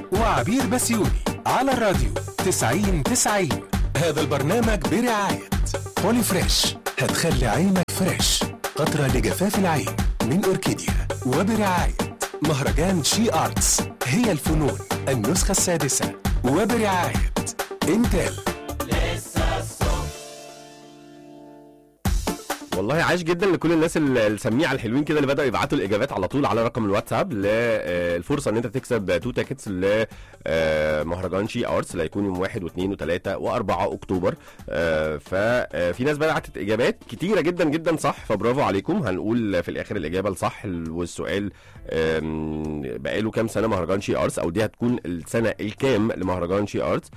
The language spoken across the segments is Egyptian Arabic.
وعبير بسيوني على الراديو 90 90 هذا البرنامج برعاية بولي فريش هتخلي عينك فريش قطرة لجفاف العين من أوركيديا وبرعاية مهرجان شي آرتس هي الفنون النسخة السادسة وبرعاية انتل والله عاش جدا لكل الناس ال- السميعه الحلوين كده اللي بداوا يبعتوا الاجابات على طول على رقم الواتساب للفرصه ان انت تكسب تو تيكتس لمهرجان شي ارتس اللي هيكون يوم 1 و2 و3 و4 اكتوبر آه، ففي ناس بعتت اجابات كتيره جدا جدا صح فبرافو عليكم هنقول في الاخر الاجابه الصح والسؤال آم، بقاله كام سنه مهرجان شي ارتس او دي هتكون السنه الكام لمهرجان شي ارتس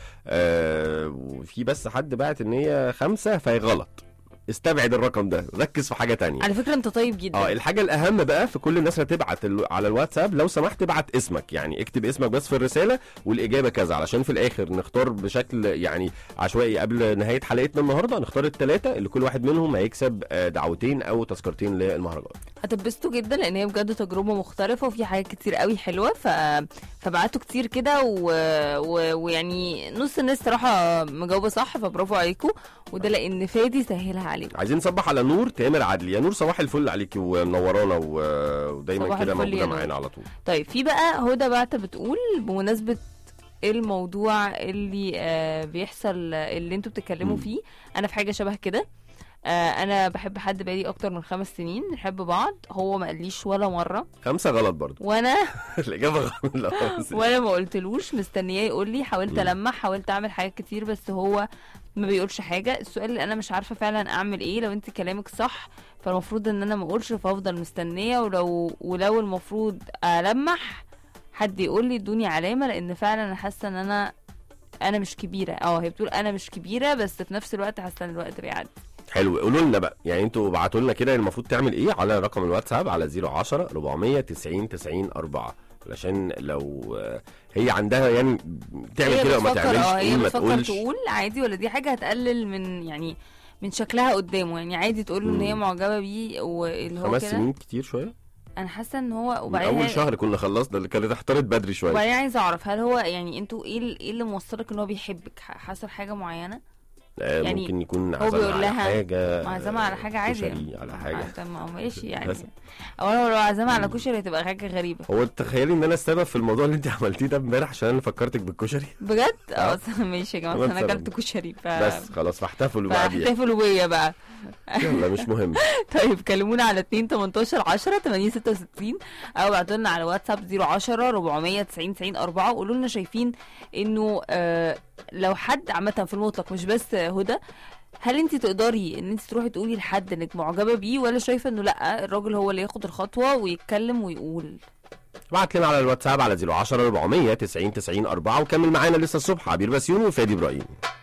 آه، وفي بس حد بعت ان هي خمسه فهي غلط استبعد الرقم ده ركز في حاجه تانية على فكره انت طيب جدا اه الحاجه الاهم بقى في كل الناس اللي تبعت ال- على الواتساب لو سمحت ابعت اسمك يعني اكتب اسمك بس في الرساله والاجابه كذا علشان في الاخر نختار بشكل يعني عشوائي قبل نهايه حلقتنا النهارده نختار الثلاثه اللي كل واحد منهم هيكسب آه، دعوتين او تذكرتين للمهرجان هتبسطوا جدا لان هي بجد تجربه مختلفه وفي حاجات كتير قوي حلوه ف... فبعتوا كتير كده و... و... ويعني نص الناس صراحه مجاوبه صح فبرافو عليكم وده لان فادي سهلها عليكم عايزين نصبح على نور تامر عدلي يا نور صباح الفل عليكي ومنورانا و- ودايما صباح كده الفل يا موجوده نور. معانا على طول طيب في بقى هدى بعت بتقول بمناسبه الموضوع اللي آه بيحصل اللي انتوا بتتكلموا مم. فيه انا في حاجه شبه كده آه انا بحب حد بقالي اكتر من خمس سنين نحب بعض هو ما قاليش ولا مره خمسه غلط برضو وانا الاجابه غلط لا، بس- وانا ما قلتلوش مستنياه يقول لي حاولت مم. المح حاولت اعمل حاجات كتير بس هو ما بيقولش حاجه السؤال اللي انا مش عارفه فعلا اعمل ايه لو انت كلامك صح فالمفروض ان انا ما اقولش فافضل مستنيه ولو ولو المفروض المح حد يقول لي ادوني علامه لان فعلا انا حاسه ان انا انا مش كبيره اه هي بتقول انا مش كبيره بس في نفس الوقت حاسه ان الوقت بيعدي حلو قولوا لنا بقى يعني انتوا ابعتوا لنا كده المفروض تعمل ايه على رقم الواتساب على 010 490 90 4 علشان لو آه، هي عندها يعني تعمل هي كده وما بتفكر تعملش اه ايه هي ما بتفكر تقولش تقول عادي ولا دي حاجه هتقلل من يعني من شكلها قدامه يعني عادي تقول له ان هي مم. معجبه بيه واللي هو خمس كده سنين كتير شويه انا حاسه ان هو من وبعدين اول هي- شهر كنا خلصنا اللي كانت احترت بدري شويه وبعدين عايزه اعرف هل هو يعني انتوا ايه ال- ايه اللي موصلك ان هو بيحبك ح- حصل حاجه معينه آه يعني ممكن يكون هو عزمها بيقول على لها حاجه معزمه على حاجه عادي كشري على حاجه معزمة- ماشي يعني بس. او انا لو عزمه على كشري هتبقى حاجه غريبه هو تخيلي ان انا السبب في الموضوع اللي انت عملتيه ده امبارح عشان انا فكرتك بالكشري بجد آه. اه أصل ماشي يا جماعه هو أصل انا السبب. اكلت كشري ف بس خلاص فاحتفلوا بقى بيها فاحتفلوا بيا بقى يلا مش مهم طيب كلمونا على 2 18 10 80 66 او ابعتوا لنا على واتساب 010 490 90 4 وقولوا لنا شايفين انه آه لو حد عامه في المطلق مش بس هدى هل انت تقدري ان انت تروحي تقولي لحد انك معجبه بيه ولا شايفه انه لا الراجل هو اللي ياخد الخطوه ويتكلم ويقول ابعت لنا على الواتساب على 010 490 90 4 وكمل معانا لسه الصبح عبير بسيون وفادي ابراهيم